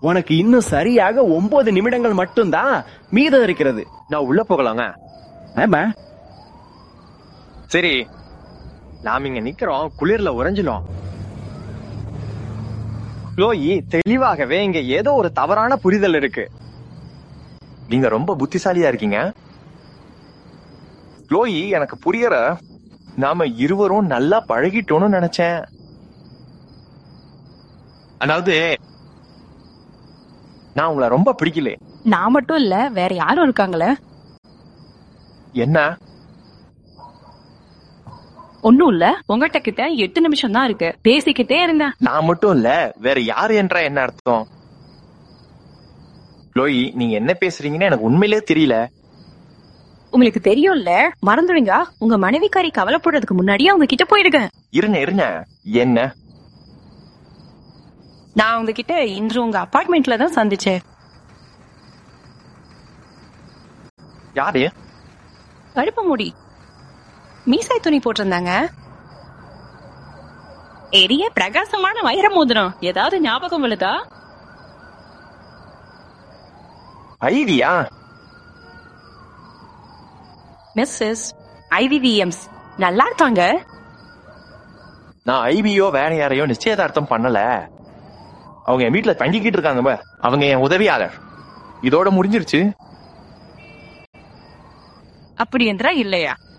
உனக்கு இன்னும் சரியாக ஒன்பது நிமிடங்கள் மட்டும்தான் மீதம் இருக்கிறது நான் உள்ள போகலாங்க ஆமா சரி நாம இங்க நிக்கிறோம் குளிர்ல உறைஞ்சிடும் க்ளோயி தெளிவாகவே இங்க ஏதோ ஒரு தவறான புரிதல் இருக்கு நீங்க ரொம்ப புத்திசாலியா இருக்கீங்க க்ளோயி எனக்கு புரியற நாம இருவரும் நல்லா பழகிட்டோம்னு நினைச்சேன் அதாவது நான் உங்களை ரொம்ப பிடிக்கல நான் மட்டும் இல்ல வேற யாரும் இருக்காங்களே என்ன ஒண்ணும் இல்ல உங்ககிட்ட கிட்ட எட்டு நிமிஷம் தான் இருக்கு பேசிக்கிட்டே இருந்தேன் நான் மட்டும் இல்ல வேற யாரு என்ற என்ன அர்த்தம் லோயி நீங்க என்ன பேசுறீங்கன்னு எனக்கு உண்மையிலே தெரியல உங்களுக்கு தெரியும்ல மறந்துடுங்க உங்க மனைவிக்காரி கவலைப்படுறதுக்கு முன்னாடியே அவங்க கிட்ட போயிடுங்க இருங்க இருங்க என்ன நான் அவங்க கிட்ட இன்று உங்க அபார்ட்மெண்ட்ல தான் சந்திச்சேன் யாரு கழுப்ப முடி மீசாய் துணி போட்டிருந்தாங்க எரிய பிரகாசமான வைர மோதிரம் ஏதாவது ஞாபகம் விழுதா ஐடியா மிஸ்ஸஸ் ஐவிவிஎம்ஸ் நல்லா இருக்காங்க நான் ஐபியோ வேற யாரையோ நிச்சயதார்த்தம் பண்ணல அவங்க என் வீட்டுல தங்கிக்கிட்டு இருக்காங்க பார். அவங்க என் உதவியாளர் இதோட முடிஞ்சிருச்சு அப்படி என்றா இல்லையா